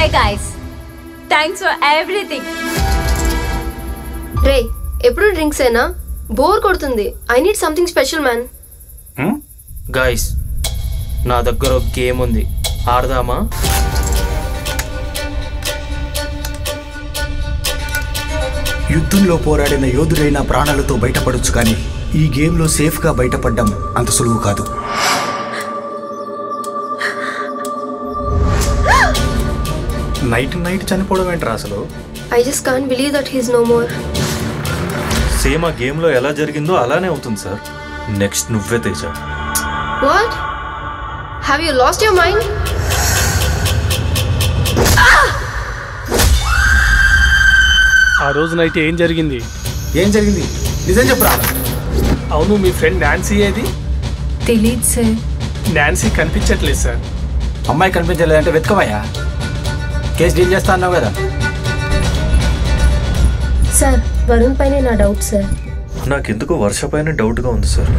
guys thanks for everything రే ఎప్పుడు drinks ఏనా బోర్ కొడుతుంది I need something special man guys నా దగ్గర ఒక గేమ్ ఉంది ఆడదామా యుద్ధంలో పోరాడిన యోధుడైన ప్రాణాలతో బయటపడొచ్చు కానీ ఈ గేమ్లో సేఫ్గా బయటపడడం అంత సులువు కాదు నైట్ నైట్ చనిపోవడం ఏంట్రా అసలు I just can believe that he's no more same ఆ గేమ్లో ఎలా జరిగిందో అలానే అవుతుంది సార్ నెక్స్ట్ నువ్వే Teja what have you lost your mind ఆ రోజు నైట్ ఏం జరిగింది ఏం జరిగింది నిజం చెప్పరా అవును మీ ఫ్రెండ్ నాన్సీ ఏది తెలీదు సార్ నాన్సీ కనిపించట్లేదు సార్ అమ్మాయి కనిపించలేదంటే వెతకమయ్యా కేసు డీల్ చేస్తా అన్నావు కదా సార్ వరుణ్ పైనే నా డౌట్ సార్ నాకెందుకో వర్ష పైన డౌట్గా ఉంది సార్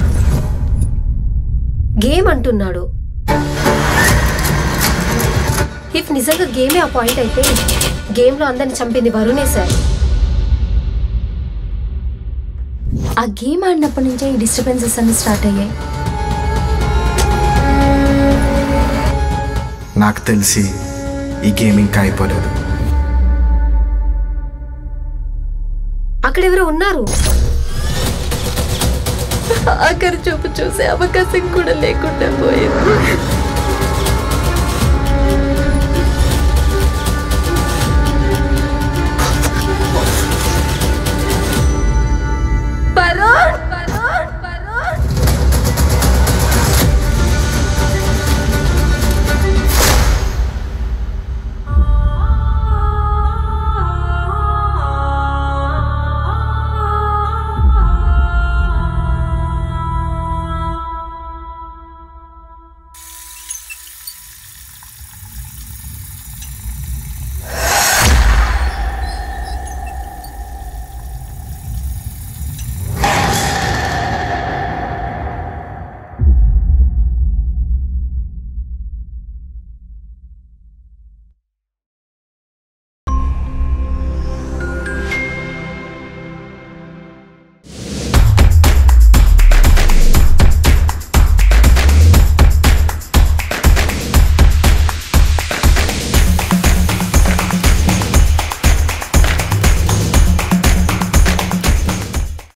గేమ్ అంటున్నాడు ఇఫ్ నిజంగా గేమే ఆ పాయింట్ అయితే గేమ్లో అందరిని చంపింది వరుణే సార్ ఆ గేమ్ ఆడినప్పటి నుంచే ఈ డిస్టర్బెన్సెస్ అన్ని స్టార్ట్ అయ్యాయి నాకు తెలిసి ఈ గేమ్ ఇంకా అయిపోలేదు అక్కడెవరో ఉన్నారు ఆఖరి చూపు చూసే అవకాశం కూడా లేకుండా పోయింది